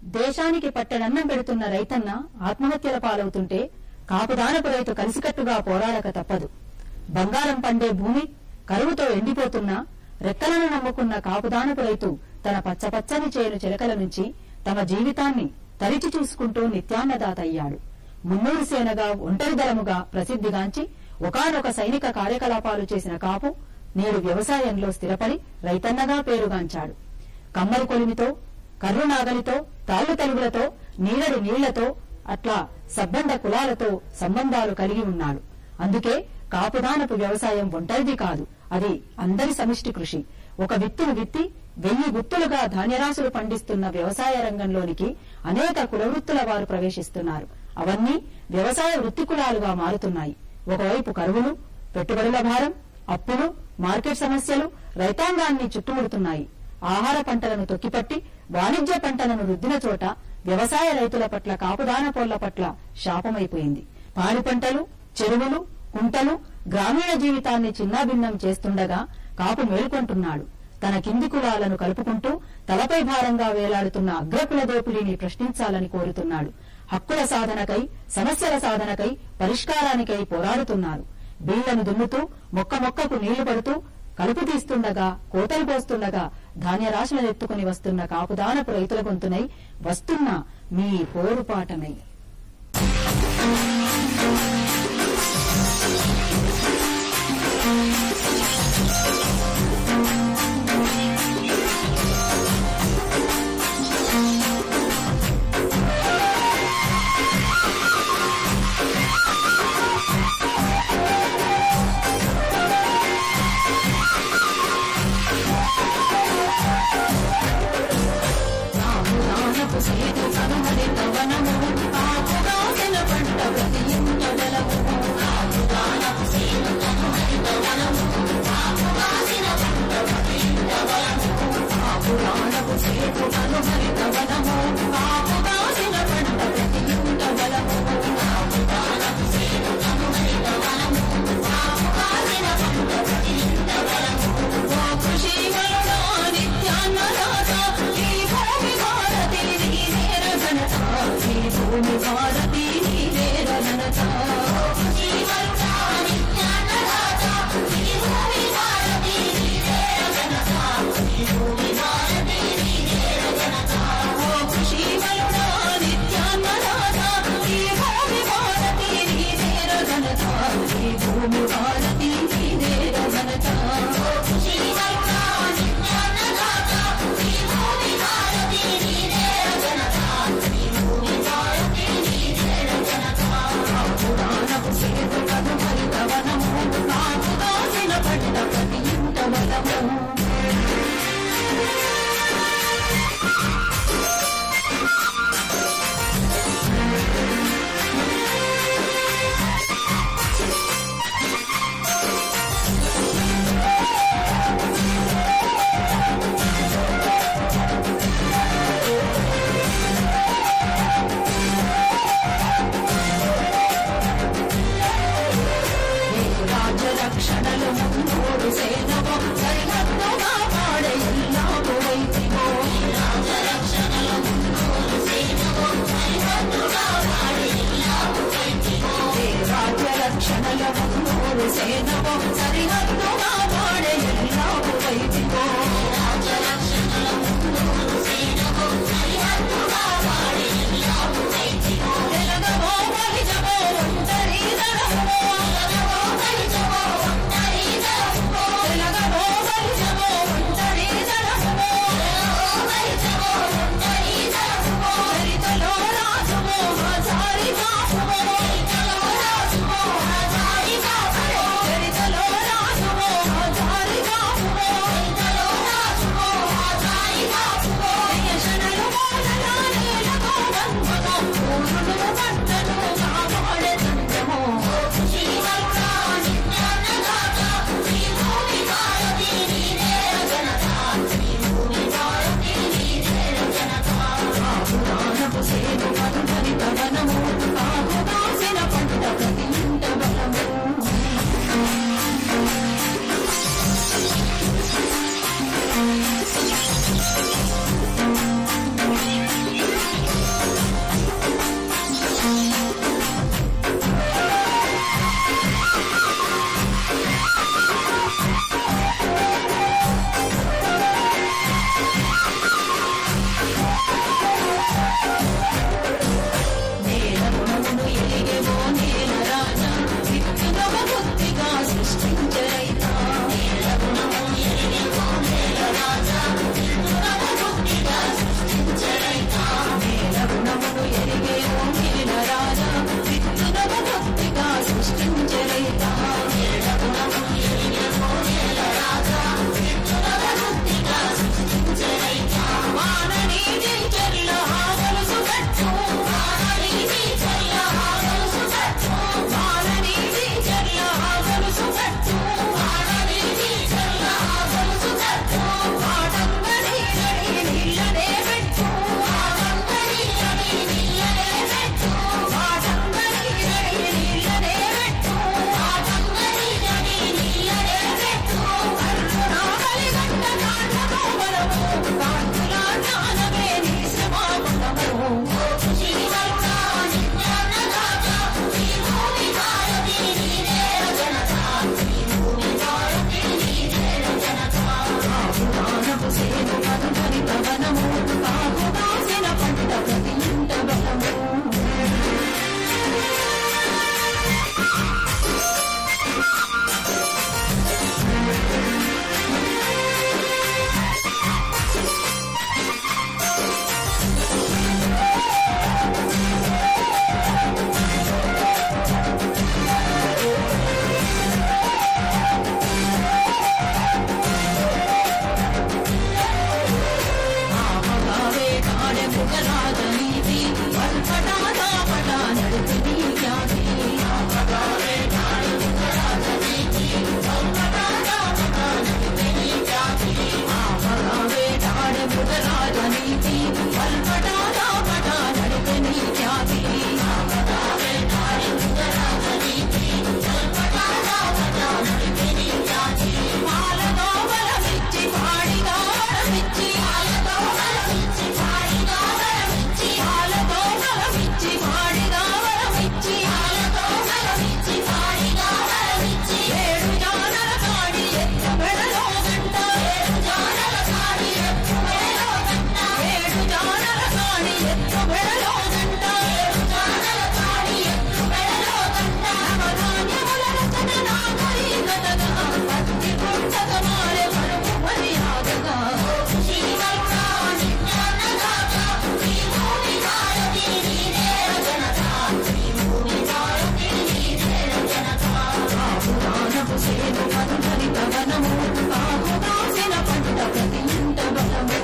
దేశానికి పట్టెడన్నం పెడుతున్న రైతన్న ఆత్మహత్యల పాలవుతుంటే కాపుదానపు రైతు కలిసికట్టుగా పోరాడక తప్పదు బంగారం పండే భూమి కరువుతో ఎండిపోతున్నా రెక్కలను నమ్ముకున్న కాపుదానపు రైతు తన పచ్చపచ్చని చేను చిలకల నుంచి తమ జీవితాన్ని తరిచి చూసుకుంటూ నిత్యాన్నదాత అయ్యాడు మున్నూరు సేనగా ఒంటరి దళముగా ప్రసిద్ధిగాంచి ఒకానొక సైనిక కార్యకలాపాలు చేసిన కాపు నేడు వ్యవసాయంలో స్థిరపడి రైతన్నగా పేరుగాంచాడు కమ్మరి కొలిమితో కర్రు నాగలితో తాళ్లు తెలుగులతో నీడడి నీళ్లతో అట్లా సబ్బండ కులాలతో సంబంధాలు కలిగి ఉన్నాడు అందుకే కాపుదానపు వ్యవసాయం ఒంటరిది కాదు అది అందరి సమిష్టి కృషి ఒక విత్తును విత్తి వెయ్యి గుత్తులుగా ధాన్యరాశులు పండిస్తున్న వ్యవసాయ రంగంలోనికి అనేక కులవృత్తుల వారు ప్రవేశిస్తున్నారు అవన్నీ వ్యవసాయ వృత్తి కులాలుగా మారుతున్నాయి ఒకవైపు కరువులు పెట్టుబడుల భారం అప్పులు మార్కెట్ సమస్యలు రైతాంగాన్ని చుట్టుముడుతున్నాయి ఆహార పంటలను తొక్కిపట్టి వాణిజ్య పంటలను రుద్దిన చోట వ్యవసాయ రైతుల పట్ల కాపుదాన పోళ్ల పట్ల శాపమైపోయింది పాడి పంటలు చెరువులు కుంటలు గ్రామీణ జీవితాన్ని చిన్నాభిన్నం చేస్తుండగా కాపు మేల్కొంటున్నాడు తన కింది కులాలను కలుపుకుంటూ తలపై భారంగా వేలాడుతున్న అగ్రకుల దోపిడీని ప్రశ్నించాలని కోరుతున్నాడు హక్కుల సాధనకై సమస్యల సాధనకై పరిష్కారానికై పోరాడుతున్నారు బీళ్లను దున్నుతూ మొక్క మొక్కకు నీళ్లు పడుతూ కలుపు తీస్తుండగా కోతలు పోస్తుండగా ధాన్యరాశులను ఎత్తుకుని వస్తున్న కాపుదానపు రైతుల గొంతునై వస్తున్న మీ పోరుపాటనై భారతి మెడలో దండ ఏడు జానల తాడి ఎత్తు మెడలో దండ నవధాన్యముల రచన నాగరికతగా భక్తి పుట్టక మారే పరుపు మర్యాదగా శ్రీవరుడా నిత్యాన్నదాత శ్రీ భూమి భారతి నీదే రచనత శ్రీ భూమి భారతి నీదే రచనత పురాణపు సేను మధుహరిత వనము కాపు కాసిన పంట ప్రతి ఇంట బలము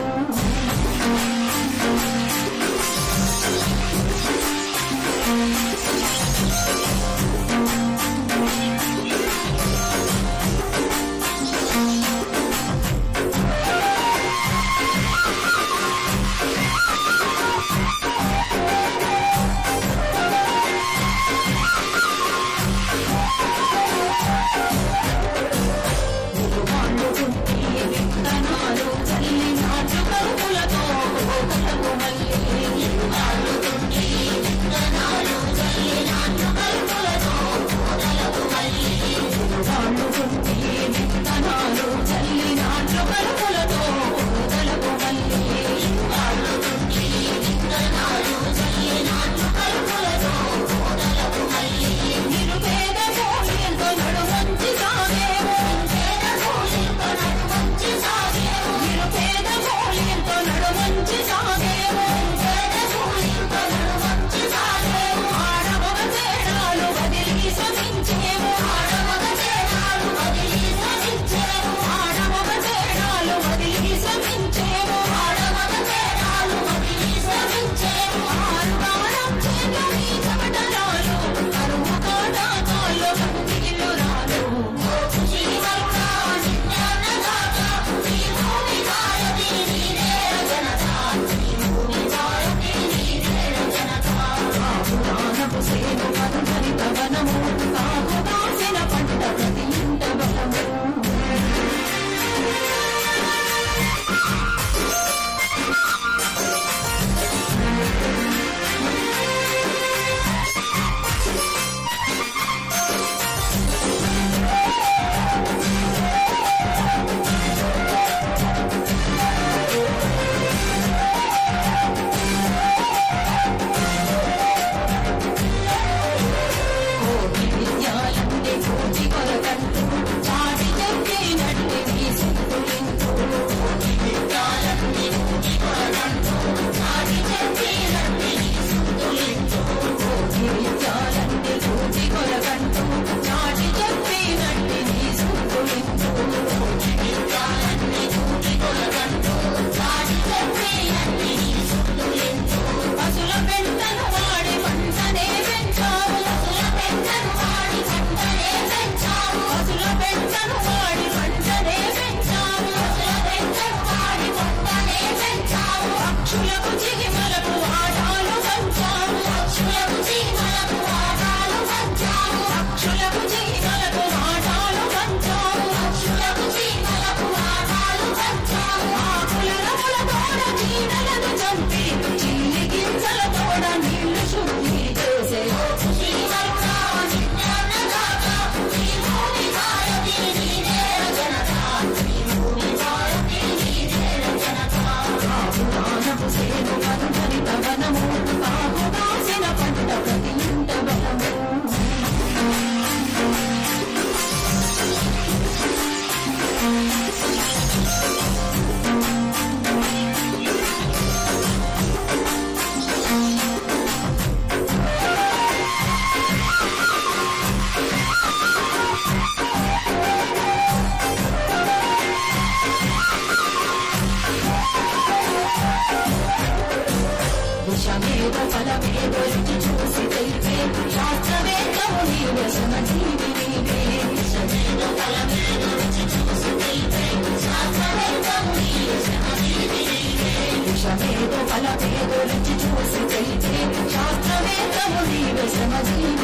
వాళ్ళు పుట్టి విత్తనాలు చల్లి నాటు కలుపులతో కోకలకు మళ్ళీ వాళ్ళు పుట్టి విత్తనాలు చల్లి నాటు కలుపులతో కోకలకు మళ్ళీ వాళ్ళు పుట్టి విత్తనాలు చల్లి నాటు కలుపులతో కోకలకు మళ్ళీ వాళ్ళు పుట్టి విత్తనాలు చల్లి నాటు కలుపులతో కోకలకు మళ్ళీ నిరుపేద పోలితో నడుమంచి సాగేమో పేద పోలితో నడుమంచి సాగేమో నిరుపేద పోలితో నడుమంచి సాగేమో పేద పోలితో నడుమంచి సాగేమో ఆడమగ తేడాలు వదిలి శ్రమించేమో ఆడమగ తేడాలు వదిలి శ్రమించేమో ఆడమగ తేడాలు వదిలి శ్రమించేమో ఆడమగ తేడాలు వదిలి శ్రమించేమో ఆరుగాలం చేత నీ చెమటలాలు కరువు కాటాకాల్లో కన్నీళ్లు రాలు శ్రీవరుడా నిత్యాన్నదాత శ్రీ భూమి భారతి నీదే రచనత శ్రీ భూమి భారతి నీదే రచనత పురాణపు సేను మధుహరిత వనము కాపు కాసిన పంట ప్రతి ఇంట బలము కోటి విద్యాలంటే కోటి కొరకంటూ చాటి చెప్పినట్టు నీ సిద్ధులించు కోటి విద్యాలంటే కోటి కొరకంటూ చాటి చెప్పినట్టు నీ సిద్ధులించు కోటి విద్యాలంటే కోటి కొరకంటూ చాటి చెప్పినట్టు నీ సిద్ధులించు కోటి విద్యాలంటే కోటి కొరకంటూ చాటి చెప్పినట్టు నీ సిద్ధులించు పశుల పెంటను వాడి పంటనే పెంచావు పశుల పెంటను వాడి పంటనే పెంచావు పశుల పెంటను వాడి పంటనే పెంచావు పశుల పెంటను వాడి పంటనే పెంచావు పక్షులకు చిగిమలకు ఆటాలు పంచావు పక్షులకు చిగిమలకు ఆటాలు పంచావు పక్షులకు చిగిమలకు ఆటాలు పంచావు పక్షులకు చిగిమలకు ఆటాలు పంచావు ఆకుల రముల తోడ చీడలను చంపి చిల్లి గింజల తోడ నీళ్లు శుద్ధి చేసే శ్రీవరుడా నిత్యాన్నదాత శ్రీ భూమి భారతి నీదే రచనత శ్రీ భూమి భారతి నీదే రచనత పురాణపు సేను మధుహరిత వనము కాపు కాసిన పంట ప్రతి ఇంట బలము విషమేదో ఫలమేదో రుచి చూసి తెలిపే శాస్త్రవేత్తము నీవే శ్రమజీవి నీవే విషమేదో ఫలమేదో రుచి చూసి తెలిపే శాస్త్రవేత్తము నీవే శ్రమజీవి నీవే విషమేదో ఫలమేదో రుచి చూసి తెలిపే శాస్త్రవేత్తము నీవే శ్రమజీవి